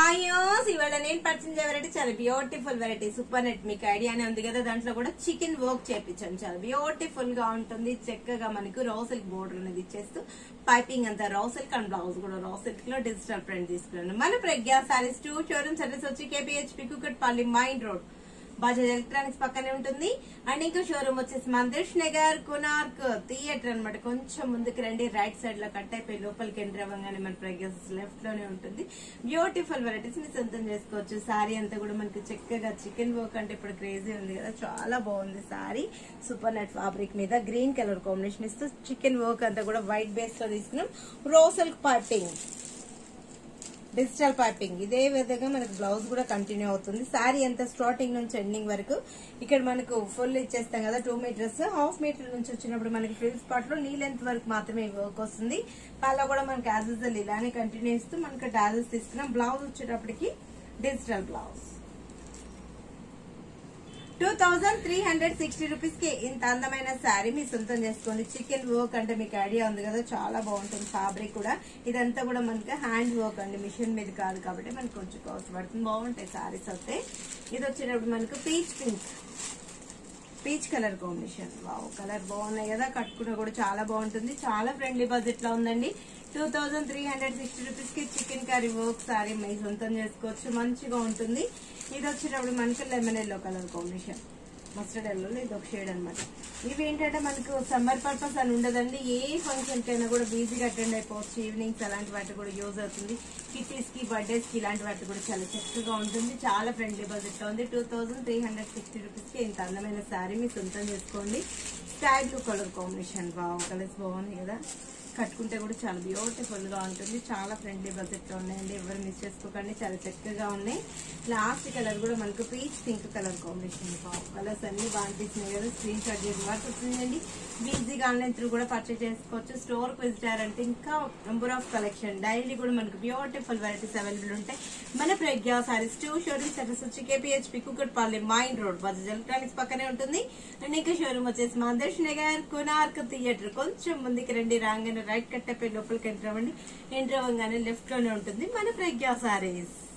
hi యోస్ ఇవాళ నేను పరిచయం వెరైటీ చాలా బ్యూటిఫుల్ వెరైటీ సూపర్ నెట్ మీకు ఐడియానే ఉంది కదా దాంట్లో కూడా చికెన్ వర్క్ చేపించాను చాలా బ్యూటిఫుల్ గా ఉంటుంది చక్కగా మనకు రో సిల్క్ బోర్డర్ అనేది ఇచ్చేస్తూ పైపింగ్ అంతా రో సిల్క్ అండ్ బ్లౌజ్ కూడా రో సిల్క్ లో డిజిటల్ ప్రింట్ తీసుకున్నాను మన Pragna Sarees two showrooms address వచ్చి KPHB Kukatpally main road Bajaj electronics పక్కనే ఉంటుంది అండ్ ఇంకో షోరూమ్ వచ్చేసి మందిర్ష్ నగర్ కునార్క్ థియేటర్ అన్నమాట కొంచెం ముందుకు రండి రైట్ సైడ్ లో కట్ అయిపోయి లోపలికి ఎంటర్ అవ్వగానే మన ప్రెగ్నెన్స్ లెఫ్ట్ లోనే ఉంటుంది బ్యూటిఫుల్ వెరైటీస్ మీ సొంతం చేసుకోవచ్చు సారీ అంతా కూడా మనకి చక్కగా చికెన్ వర్క్ అంటే ఇప్పుడు క్రేజీ ఉంది కదా చాలా బాగుంది సారీ సూపర్ నెట్ ఫ్యాబ్రిక్ మీద గ్రీన్ కలర్ కాంబినేషన్ ఇస్తూ చికెన్ వర్క్ అంతా కూడా వైట్ బేస్ లో తీసుకున్నాం రో సిల్క్ పైపింగ్ డిజిటల్ పైపింగ్ ఇదే విధంగా మనకు బ్లౌజ్ కూడా కంటిన్యూ అవుతుంది శారీ అంతా స్టార్టింగ్ నుంచి ఎండింగ్ వరకు ఇక్కడ మనకు ఫుల్ ఇచ్చేస్తాం కదా టూ మీటర్స్ హాఫ్ మీటర్ నుంచి వచ్చినప్పుడు మనకి ఫ్రిల్ స్పాట్ లో నీ లెంత్ వరకు మాత్రమే వర్క్ వస్తుంది పళ్ళ కూడా మనకి యాజ్ యూజువల్ ఇలానే కంటిన్యూ ఇస్తూ మనకి టాజల్స్ తీసుకున్నాం బ్లౌజ్ వచ్చేటప్పటికి digital blouse two thousand three hundred sixty rupees కి ఇంత అందమైన శారీ మీ సొంతం చేసుకోండి చికెన్ వర్క్ అంటే మీకు ఐడియా ఉంది కదా చాలా బాగుంటుంది ఫ్యాబ్రిక్ కూడా ఇదంతా కూడా మనకి హ్యాండ్ వర్క్ అండి మిషన్ మీద కాదు కాబట్టి మనకు కొంచెం కాస్ట్ పడుతుంది బాగుంటాయి శారీస్ వస్తే ఇది వచ్చేటప్పుడు మనకు peach pink peach colour combination wow colour బాగున్నాయి కదా కట్టుకున్న కూడా చాలా బాగుంటుంది చాలా ఫ్రెండ్లీ బడ్జెట్ లో ఉందండి two thousand three hundred sixty rupees కి చికెన్ కర్రీ వర్క్ సారీ మీ సొంతం చేసుకోవచ్చు మంచిగా ఉంటుంది ఇది వచ్చేటప్పుడు మనకి lemon yellow colour combination mustard yellow ఇది ఒక షేడ్ అనమాట ఇవి ఏంటంటే మనకు సమ్మర్ పర్పస్ అని ఉండదండి ఏ ఫంక్షన్ కైనా కూడా బిజీగా అటెండ్ అయిపోవచ్చు ఈవినింగ్స్ అలాంటి వాటి కూడా యూజ్ అవుతుంది కిటీస్ కి బర్త్డేస్ కి ఇలాంటి వాటి కూడా చాలా చక్కగా ఉంటుంది చాలా ఫ్రెండ్లీ బడ్జెట్ లో ఉంది two thousand three hundred sixty rupees కి ఇంత అందమైన శారీ మీ సొంతం చేసుకోండి స్కై బ్లూ కలర్ కాంబినేషన్ బాగు కలర్స్ బాగున్నాయి కదా కట్టుకుంటే కూడా చాలా బ్యూటిఫుల్ గా ఉంటుంది చాలా ఫ్రెండ్లీ బడ్జెట్ లో ఉన్నాయండి ఎవరు మిస్ చేసుకోకండి చాలా చక్కగా ఉన్నాయి లాస్ట్ కలర్ కూడా మనకు peach pink colour combination colours అన్ని బాగా అనిపిస్తున్నాయి కదా స్క్రీన్ షాట్ చేసి వస్తుందండి ఈజీగా ఆన్లైన్ త్రూ కూడా పర్చేస్ చేసుకోవచ్చు స్టోర్ కి విజిటర్ అంటే ఇంకా నెంబర్ ఆఫ్ కలెక్షన్ డైలీ కూడా మనకు బ్యూటిఫుల్ వెరైటీస్ అవైలబుల్ ఉంటాయి మన Pragna Sarees two showrooms address వచ్చి KPHB Kukatpally main road Bajaj electronics పక్కనే ఉంటుంది అండ్ ఇంకా షోరూమ్ వచ్చేసి మాదర్శ్ నగర్ కునార్క్ థియేటర్ కొంచెం ముందుకి రండి రాగానే రైట్ కట్టపై లోపలికి ఎంటర్ అవ్వండి ఎంటర్ అవ్వగానే లెఫ్ట్ లోనే ఉంటుంది మన ప్రజ్ఞా సారీస్